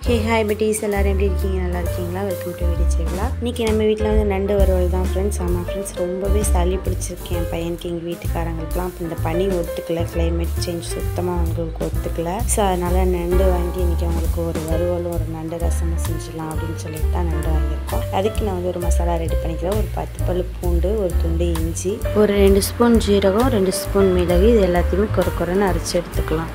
hey hi பிட்டீஸ் எல்லோரும் எப்படி இருக்கீங்க நல்லா இருக்கீங்களா வெல்கம் டு வீடியோ சேவலா இன்றைக்கி நம்ம வீட்டில் வந்து நண்டு வறுவல் தான் ஃப்ரெண்ட்ஸ் ஆமாம் ஃப்ரெண்ட்ஸ் ரொம்பவே சளி பிடிச்சிருக்கேன் என் பையனுக்கு எங்கள் வீட்டுக்காரங்களுக்குலாம் இப்போ இந்த பனி ஒத்துக்கல கிளைமேட் சேஞ்ச் சுத்தமாக அவங்களுக்கு ஒத்துக்கல ஸோ அதனால் நண்டு வாங்கி இன்றைக்கி அவங்களுக்கு ஒரு வறுவலும் ஒரு நண்டு ரசமும் செஞ்சிடலாம் அப்படின்னு சொல்லிட்டு தான் நண்டு வாங்கியிருக்கோம் அதுக்கு நான் வந்து ஒரு மசாலா ரெடி பண்ணிக்கிறேன் ஒரு பத்து பல் பூண்டு ஒரு துண்டு இஞ்சி ஒரு ரெண்டு ஸ்பூன் ஜீரகம் ரெண்டு ஸ்பூன் மிளகு இது எல்லாத்தையுமே குறை குறைன்னு அரைச்சி எடுத்துக்கலாம்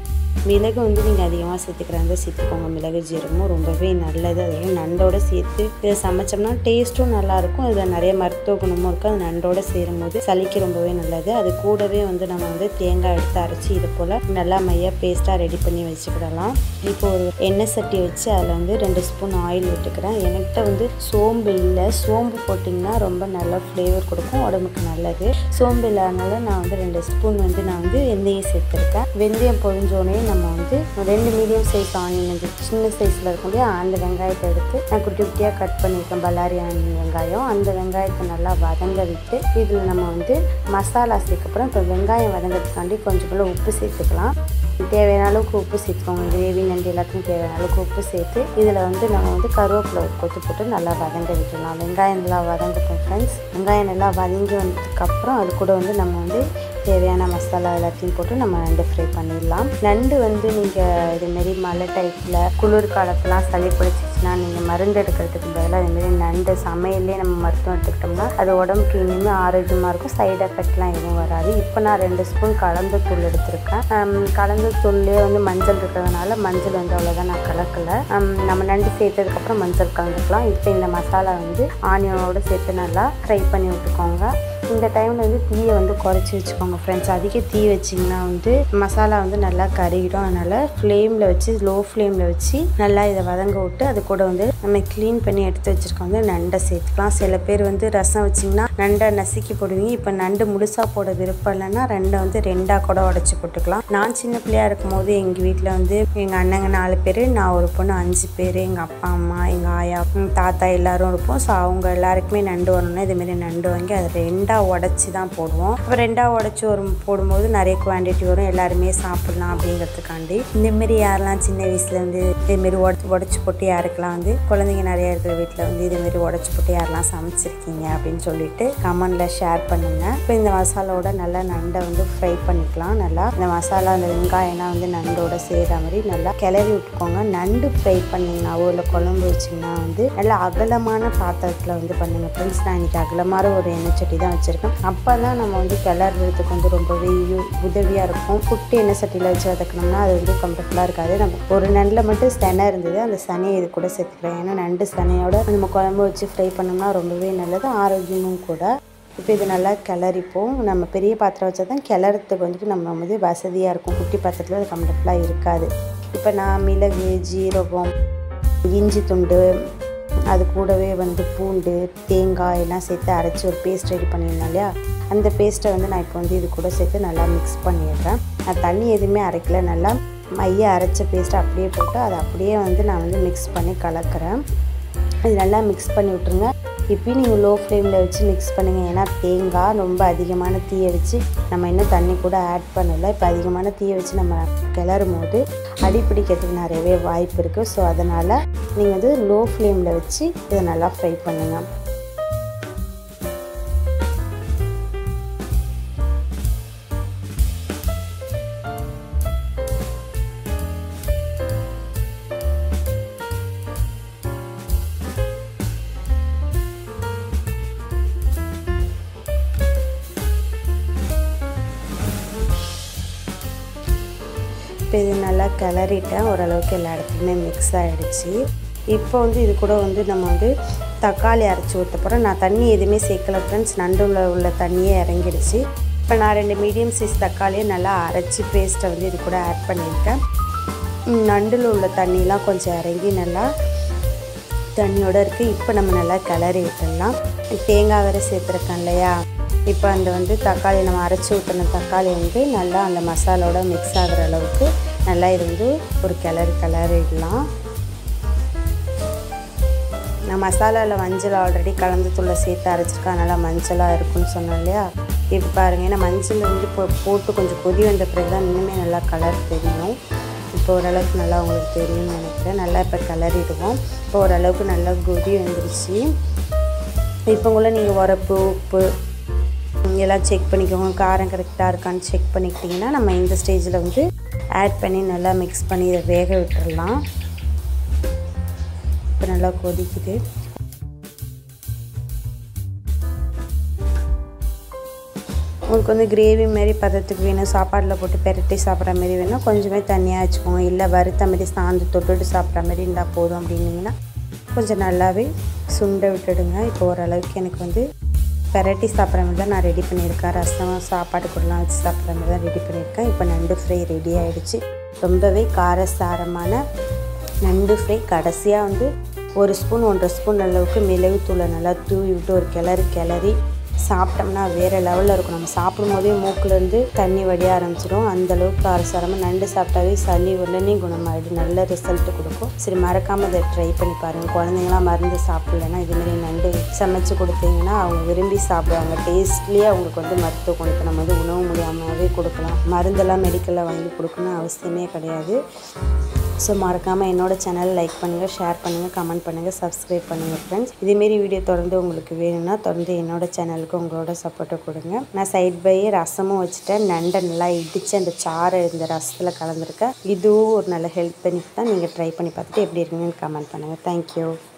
மிளகு வந்து நீங்கள் அதிகமாக சேர்த்துக்கிறாங்க சேர்த்துக்கோங்க மிளகு ஜீரகமும் ரொம்பவே நல்லது அதையும் நண்டோட சேர்த்து இதை சமைச்சோம்னா டேஸ்ட்டும் நல்லாயிருக்கும் அதில் நிறைய மருத்துவ குணமும் இருக்குது அது நண்டோட சேரும்போது சளிக்கு ரொம்பவே நல்லது அது கூடவே வந்து நம்ம வந்து தேங்காய் எடுத்து அரைச்சி இது போல் நல்லா மையாக பேஸ்ட்டாக ரெடி பண்ணி வச்சுக்கிடலாம் இப்போ ஒரு எண்ணெய் சட்டி வச்சு அதில் வந்து ரெண்டு ஸ்பூன் ஆயில் விட்டுக்கிறேன் என்கிட்ட வந்து சோம்பு இல்லை சோம்பு போட்டிங்கன்னா ரொம்ப நல்ல ஃப்ளேவர் கொடுக்கும் உடம்புக்கு நல்லது சோம்பு இல்லாதனால நான் வந்து ரெண்டு ஸ்பூன் வந்து நான் வந்து வெந்தயம் சேர்த்துருக்கேன் வெந்தயம் பொழிஞ்சோடனே நம்ம வந்து ரெண்டு மீடியம் சைஸ் ஆனியன் வந்து சின்ன சைஸில் இருக்கும் இல்லையா அந்த வெங்காயத்தை எடுத்து நான் குட்டி குட்டியாக கட் பண்ணியிருக்கேன் பல்லாரி ஆனியன் வெங்காயம் அந்த வெங்காயத்தை நல்லா வதங்க விட்டு இதில் நம்ம வந்து மசாலா சேர்க்கப்புறம் இப்போ வெங்காயம் வதங்கிறதுக்காண்டி கொஞ்சம் போல் உப்பு சேர்த்துக்கலாம் தேவையான அளவுக்கு உப்பு சேர்த்துக்கோங்க கிரேவி நண்டு எல்லாத்துக்கும் தேவையான அளவுக்கு உப்பு சேர்த்து இதில் வந்து நம்ம வந்து கருவேப்பிலை ஒரு கொத்து போட்டு நல்லா வதங்க விட்டுடலாம் வெங்காயம் நல்லா வதங்கட்டும் ஃப்ரெண்ட்ஸ் வெங்காயம் நல்லா வதங்கி வந்ததுக்கப்புறம் அது கூட வந்து நம்ம வந்து தேவையான மசாலா எல்லாத்தையும் போட்டு நம்ம நண்டு ஃப்ரை பண்ணிடலாம் நண்டு வந்து நீங்கள் இதுமாரி மழை டைப்பில் குளிர் காலத்துலாம் சளி பிடிச்சிச்சுன்னா நீங்கள் மருந்து எடுக்கிறதுக்கு பதிலாக இதுமாரி நண்டு சமையல்லே நம்ம மருத்துவம் எடுத்துக்கிட்டோம்னா அது உடம்புக்கு இனிமேல் ஆரோக்கியமாக இருக்கும் சைடு எஃபெக்ட்லாம் எதுவும் வராது இப்போ நான் ரெண்டு ஸ்பூன் கலந்து தூள் எடுத்திருக்கேன் கலந்து தூள்லேயே வந்து மஞ்சள் இருக்கிறதுனால மஞ்சள் வந்து அவ்வளோதான் நான் கலக்கலை நம்ம நண்டு சேர்த்ததுக்கப்புறம் மஞ்சள் கலந்துக்கலாம் இப்போ இந்த மசாலா வந்து ஆனியனோடு சேர்த்து நல்லா ஃப்ரை பண்ணி விட்டுக்கோங்க இந்த டைமில் வந்து தீயை வந்து குறைச்சி வச்சுக்கோங்க ஃப்ரெண்ட்ஸ் அதிக தீ வச்சிங்கன்னா வந்து மசாலா வந்து நல்லா கருகிடும் அதனால் ஃப்ளேமில் வச்சு லோ ஃப்ளேமில் வச்சு நல்லா இதை வதங்க விட்டு அது கூட வந்து நம்ம க்ளீன் பண்ணி எடுத்து வச்சுருக்கோம் வந்து நண்டை சேர்த்துக்கலாம் சில பேர் வந்து ரசம் வச்சிங்கன்னா நண்டை நசுக்கி போடுவீங்க இப்போ நண்டு முழுசாக போட விருப்பம் இல்லைன்னா ரெண்டை வந்து ரெண்டாக கூட உடச்சி போட்டுக்கலாம் நான் சின்ன பிள்ளையாக இருக்கும் போது எங்கள் வீட்டில் வந்து எங்கள் அண்ணங்க நாலு பேர் நான் ஒரு பொண்ணு அஞ்சு பேர் எங்கள் அப்பா அம்மா எங்கள் ஆயா தாத்தா எல்லாரும் இருப்போம் ஸோ அவங்க எல்லாருக்குமே நண்டு வரணும்னா இதுமாரி நண்டு வாங்கி அதை ரெண்டாக ரெண்டாக உடச்சி தான் போடுவோம் அப்போ ரெண்டாக உடச்சி வரும் போடும்போது நிறைய குவான்டிட்டி வரும் எல்லாருமே சாப்பிட்லாம் அப்படிங்கிறதுக்காண்டி இந்தமாரி யாரெல்லாம் சின்ன வயசில் வந்து இதேமாரி உடச்சி உடச்சி போட்டு யாருக்கெல்லாம் வந்து குழந்தைங்க நிறையா இருக்கிற வீட்டில் வந்து இதேமாரி உடச்சி போட்டு யாரெல்லாம் சமைச்சிருக்கீங்க அப்படின்னு சொல்லிட்டு கமெண்டில் ஷேர் பண்ணுங்கள் இப்போ இந்த மசாலாவோட நல்லா நண்டை வந்து ஃப்ரை பண்ணிக்கலாம் நல்லா இந்த மசாலா அந்த வெங்காயம்லாம் வந்து நண்டோட செய்கிற மாதிரி நல்லா கிளறி விட்டுக்கோங்க நண்டு ஃப்ரை பண்ணிங்கனாவோ இல்லை குழம்பு வச்சிங்கன்னா வந்து நல்லா அகலமான பாத்திரத்தில் வந்து பண்ணுங்கள் ஃப்ரெண்ட்ஸ் நான் இன்றைக்கி அகலமான ஒரு எண்ணெய் சட்டி தான் வச்சுருக்கேன் அப்போ தான் நம்ம வந்து கிளறதுக்கு வந்து ரொம்பவே உதவியாக இருக்கும் குட்டி எண்ணெய் சட்டியில் வச்சு வதக்கணும்னா அது வந்து கம்ஃபர்டபுளாக இருக்காது நம்ம ஒரு நண்டில் மட்டும் சனை இருந்தது அந்த சனையை இது கூட சேர்த்துக்கிறேன் ஏன்னா நண்டு சனையோட நம்ம குழம்பு வச்சு ஃப்ரை பண்ணோம்னா ரொம்பவே நல்லது ஆரோக்கியமும் கூட இப்போ இது நல்லா கிளறிப்போம் நம்ம பெரிய பாத்திரம் வச்சா தான் கிளறதுக்கு வந்துட்டு நம்ம வந்து வசதியாக இருக்கும் குட்டி பாத்திரத்தில் அது கம்ஃபர்டபுளாக இருக்காது இப்போ நான் மிளகு ஜீரகம் இஞ்சி துண்டு அது கூடவே வந்து பூண்டு தேங்காய் எல்லாம் சேர்த்து அரைச்சி ஒரு பேஸ்ட் ரெடி பண்ணியிருந்தேன் இல்லையா அந்த பேஸ்ட்டை வந்து நான் இப்போ வந்து இது கூட சேர்த்து நல்லா மிக்ஸ் பண்ணிடுறேன் நான் தண்ணி எதுவுமே அரைக்கல நல்லா மைய அரைச்ச பேஸ்ட்டை அப்படியே போட்டு அதை அப்படியே வந்து நான் வந்து மிக்ஸ் பண்ணி கலக்கிறேன் இது நல்லா மிக்ஸ் பண்ணி விட்ருங்க இப்பயும் நீங்கள் லோ ஃப்ளேமில் வச்சு மிக்ஸ் பண்ணுங்கள் ஏன்னா தேங்காய் ரொம்ப அதிகமான தீயை வச்சு நம்ம இன்னும் தண்ணி கூட ஆட் பண்ணலை இப்போ அதிகமான தீயை வச்சு நம்ம கிளறும் போது அடி பிடிக்கிறதுக்கு நிறையவே வாய்ப்பு இருக்குது ஸோ அதனால் நீங்கள் வந்து லோ ஃப்ளேமில் வச்சு இதை நல்லா ஃப்ரை பண்ணுங்கள் இப்போ இது நல்லா கிளறிட்டேன் ஓரளவுக்கு எல்லா இடத்துலையுமே மிக்ஸ் ஆகிடுச்சு இப்போ வந்து இது கூட வந்து நம்ம வந்து தக்காளி அரைச்சி ஊற்ற போகிறோம் நான் தண்ணி எதுவுமே சேர்க்கல ஃப்ரெண்ட்ஸ் நண்டுல உள்ள தண்ணியே இறங்கிடுச்சு இப்போ நான் ரெண்டு மீடியம் சைஸ் தக்காளியை நல்லா அரைச்சி பேஸ்ட்டை வந்து இது கூட ஆட் பண்ணியிருக்கேன் நண்டில் உள்ள தண்ணிலாம் கொஞ்சம் இறங்கி நல்லா தண்ணியோடு இருக்குது இப்போ நம்ம நல்லா கிளறி விட்டுடலாம் தேங்காய் வேறு சேர்த்துருக்கேன் இல்லையா இப்போ அந்த வந்து தக்காளி நம்ம அரைச்சி ஊற்றின தக்காளி வந்து நல்லா அந்த மசாலோட மிக்ஸ் ஆகிற அளவுக்கு நல்லா இது வந்து ஒரு கிளறு கிளறிடலாம் நான் மசாலாவில் மஞ்சள் ஆல்ரெடி கலந்து தூளை சேர்த்து அரைச்சிருக்கேன் அதனால் மஞ்சளாக இருக்குன்னு சொன்னேன் இல்லையா இப்போ பாருங்கள் ஏன்னா மஞ்சள் வந்து இப்போ போட்டு கொஞ்சம் கொதி வந்த பிறகு தான் இன்னுமே நல்லா கலர் தெரியும் இப்போ இப்போ ஓரளவுக்கு நல்லா உங்களுக்கு தெரியும்னு நினைக்கிறேன் நல்லா இப்போ கிளறிடுவோம் இப்போ ஓரளவுக்கு நல்லா கொதி வந்துருச்சு இப்போங்குள்ள நீங்கள் உரப்பு உப்பு எல்லாம் செக் பண்ணிக்கோங்க காரம் கரெக்டாக இருக்கான்னு செக் பண்ணிக்கிட்டிங்கன்னா நம்ம இந்த ஸ்டேஜில் வந்து ஆட் பண்ணி நல்லா மிக்ஸ் பண்ணி இதை வேக விட்டுடலாம் இப்போ நல்லா கொதிக்குது உங்களுக்கு வந்து கிரேவி மாரி பதத்துக்கு வேணும் சாப்பாடில் போட்டு பெரட்டி சாப்பிட்ற மாரி வேணும் கொஞ்சமே தண்ணியாக வச்சுக்கோங்க இல்லை வறுத்த மாரி சாந்து தொட்டுட்டு சாப்பிட்ற மாதிரி இருந்தால் போதும் அப்படின்னிங்கன்னா கொஞ்சம் நல்லாவே சுண்ட விட்டுடுங்க இப்போ ஓரளவுக்கு எனக்கு வந்து பெரட்டி சாப்பிட்ற மாதிரி தான் நான் ரெடி பண்ணியிருக்கேன் ரசம் சாப்பாடு கூடலாம் வச்சு சாப்பிட்ற மாதிரி தான் ரெடி பண்ணியிருக்கேன் இப்போ நண்டு ஃப்ரை ரெடி ஆகிடுச்சு ரொம்பவே காரசாரமான நண்டு ஃப்ரை கடைசியாக வந்து ஒரு ஸ்பூன் ஒன்றரை ஸ்பூன் அளவுக்கு மிளகுத்தூளை நல்லா தூவி விட்டு ஒரு கிளறு கிளறி சாப்பிட்டோம்னா வேறு லெவலில் இருக்கும் நம்ம சாப்பிடும் போதே மூக்குலேருந்து தண்ணி வடிய ஆரம்பிச்சிடும் அந்தளவுக்கு காரசாரமாக நண்டு சாப்பிட்டாவே சளி உடனே குணமாயிடும் நல்ல ரிசல்ட் கொடுக்கும் சரி மறக்காமல் இதை ட்ரை பண்ணி பாருங்கள் குழந்தைங்களாம் மருந்து சாப்பிட்லன்னா இதுமாரி நண்டு சமைச்சு கொடுத்தீங்கன்னா அவங்க விரும்பி சாப்பிடுவாங்க டேஸ்ட்லேயே அவங்களுக்கு வந்து மருத்துவ குணத்தை நம்ம வந்து உணவு முடியாமவே கொடுக்கலாம் மருந்தெல்லாம் மெடிக்கலில் வாங்கி கொடுக்கணும் அவசியமே கிடையாது ஸோ மறக்காமல் என்னோடய சேனல் லைக் பண்ணுங்கள் ஷேர் பண்ணுங்கள் கமெண்ட் பண்ணுங்கள் சப்ஸ்கிரைப் பண்ணுங்கள் ஃப்ரெண்ட்ஸ் இதேமாரி வீடியோ தொடர்ந்து உங்களுக்கு வேணும்னா தொடர்ந்து என்னோடய சேனலுக்கு உங்களோட சப்போர்ட்டை கொடுங்க நான் சைட் பை ரசமும் வச்சுட்டேன் நண்டை நல்லா இடித்து அந்த சாறை இந்த ரசத்தில் கலந்துருக்கேன் இதுவும் ஒரு நல்ல ஹெல்த் பெனிஃபிட் தான் நீங்கள் ட்ரை பண்ணி பார்த்துட்டு எப்படி இருக்குன்னு கமெண்ட் பண்ணுங்கள் தேங்க்யூ